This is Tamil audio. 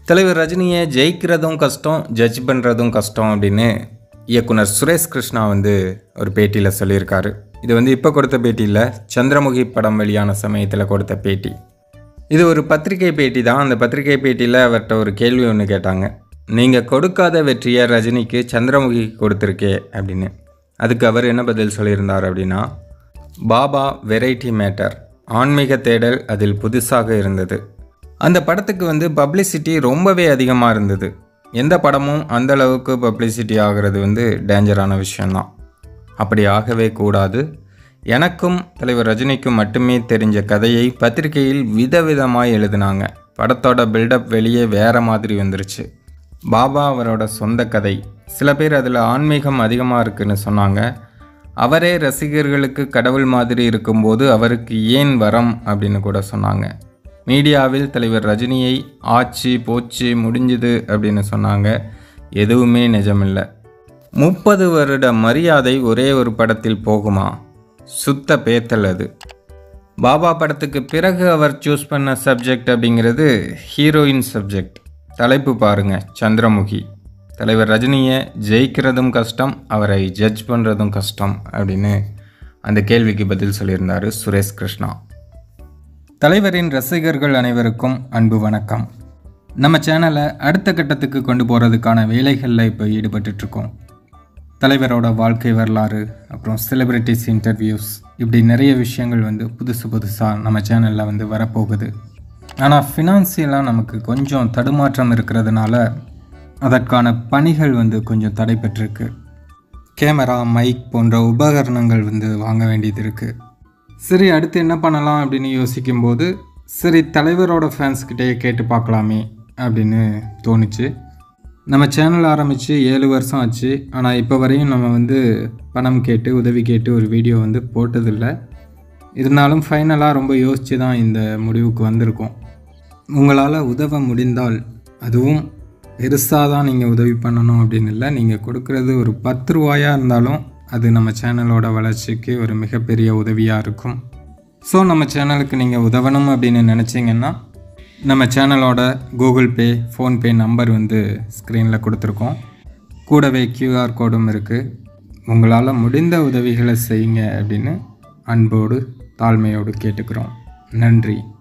தலைவர் ரஜினியை ஜெயிக்கிறதும் கஷ்டம் ஜட்ஜ் பண்ணுறதும் கஷ்டம் அப்படின்னு இயக்குனர் சுரேஷ் கிருஷ்ணா வந்து ஒரு பேட்டியில் சொல்லியிருக்காரு இது வந்து இப்போ கொடுத்த பேட்டியில் சந்திரமுகி படம் வெளியான சமயத்தில் கொடுத்த பேட்டி இது ஒரு பத்திரிகை பேட்டி தான் அந்த பத்திரிகை பேட்டியில் அவர்கிட்ட ஒரு கேள்வி ஒன்று கேட்டாங்க நீங்கள் கொடுக்காத வெற்றியை ரஜினிக்கு சந்திரமுகி கொடுத்துருக்கே அப்படின்னு அதுக்கு அவர் என்ன பதில் சொல்லியிருந்தார் அப்படின்னா பாபா வெரைட்டி மேட்டர் ஆன்மீக தேடல் அதில் புதுசாக இருந்தது அந்த படத்துக்கு வந்து பப்ளிசிட்டி ரொம்பவே அதிகமாக இருந்தது எந்த படமும் அந்த அளவுக்கு பப்ளிசிட்டி ஆகிறது வந்து டேஞ்சரான விஷயந்தான் அப்படி ஆகவே கூடாது எனக்கும் தலைவர் ரஜினிக்கும் மட்டுமே தெரிஞ்ச கதையை பத்திரிகையில் விதவிதமாக எழுதினாங்க படத்தோட பில்டப் வெளியே வேற மாதிரி வந்துருச்சு பாபா அவரோட சொந்த கதை சில பேர் அதில் ஆன்மீகம் அதிகமாக இருக்குன்னு சொன்னாங்க அவரே ரசிகர்களுக்கு கடவுள் மாதிரி இருக்கும்போது அவருக்கு ஏன் வரம் அப்படின்னு கூட சொன்னாங்க மீடியாவில் தலைவர் ரஜினியை ஆச்சு போச்சு முடிஞ்சுது அப்படின்னு சொன்னாங்க எதுவுமே நிஜமில்லை முப்பது வருட மரியாதை ஒரே ஒரு படத்தில் போகுமா சுத்த பேத்தல் அது பாபா படத்துக்கு பிறகு அவர் சூஸ் பண்ண சப்ஜெக்ட் அப்படிங்கிறது ஹீரோயின் சப்ஜெக்ட் தலைப்பு பாருங்க சந்திரமுகி தலைவர் ரஜினியை ஜெயிக்கிறதும் கஷ்டம் அவரை ஜட்ஜ் பண்ணுறதும் கஷ்டம் அப்படின்னு அந்த கேள்விக்கு பதில் சொல்லியிருந்தார் சுரேஷ் கிருஷ்ணா தலைவரின் ரசிகர்கள் அனைவருக்கும் அன்பு வணக்கம் நம்ம சேனலை அடுத்த கட்டத்துக்கு கொண்டு போகிறதுக்கான வேலைகளில் இப்போ ஈடுபட்டுட்ருக்கோம் தலைவரோட வாழ்க்கை வரலாறு அப்புறம் செலிப்ரிட்டிஸ் இன்டர்வியூஸ் இப்படி நிறைய விஷயங்கள் வந்து புதுசு புதுசாக நம்ம சேனலில் வந்து வரப்போகுது ஆனால் ஃபினான்சியலாக நமக்கு கொஞ்சம் தடுமாற்றம் இருக்கிறதுனால அதற்கான பணிகள் வந்து கொஞ்சம் தடைப்பட்டிருக்கு கேமரா மைக் போன்ற உபகரணங்கள் வந்து வாங்க வேண்டியது இருக்குது சரி அடுத்து என்ன பண்ணலாம் அப்படின்னு யோசிக்கும்போது சரி தலைவரோட ஃபேன்ஸ்கிட்டயே கேட்டு பார்க்கலாமே அப்படின்னு தோணுச்சு நம்ம சேனல் ஆரம்பித்து ஏழு வருஷம் ஆச்சு ஆனால் இப்போ வரையும் நம்ம வந்து பணம் கேட்டு உதவி கேட்டு ஒரு வீடியோ வந்து போட்டதில்லை இருந்தாலும் ஃபைனலாக ரொம்ப யோசித்து தான் இந்த முடிவுக்கு வந்திருக்கோம் உங்களால் உதவ முடிந்தால் அதுவும் பெருசாக தான் நீங்கள் உதவி பண்ணணும் அப்படின்னு இல்லை நீங்கள் கொடுக்குறது ஒரு பத்து ரூபாயாக இருந்தாலும் அது நம்ம சேனலோட வளர்ச்சிக்கு ஒரு மிகப்பெரிய உதவியாக இருக்கும் ஸோ நம்ம சேனலுக்கு நீங்கள் உதவணும் அப்படின்னு நினச்சிங்கன்னா நம்ம சேனலோட கூகுள் பே ஃபோன்பே நம்பர் வந்து ஸ்க்ரீனில் கொடுத்துருக்கோம் கூடவே கியூஆர் கோடும் இருக்குது உங்களால் முடிந்த உதவிகளை செய்யுங்க அப்படின்னு அன்போடு தாழ்மையோடு கேட்டுக்கிறோம் நன்றி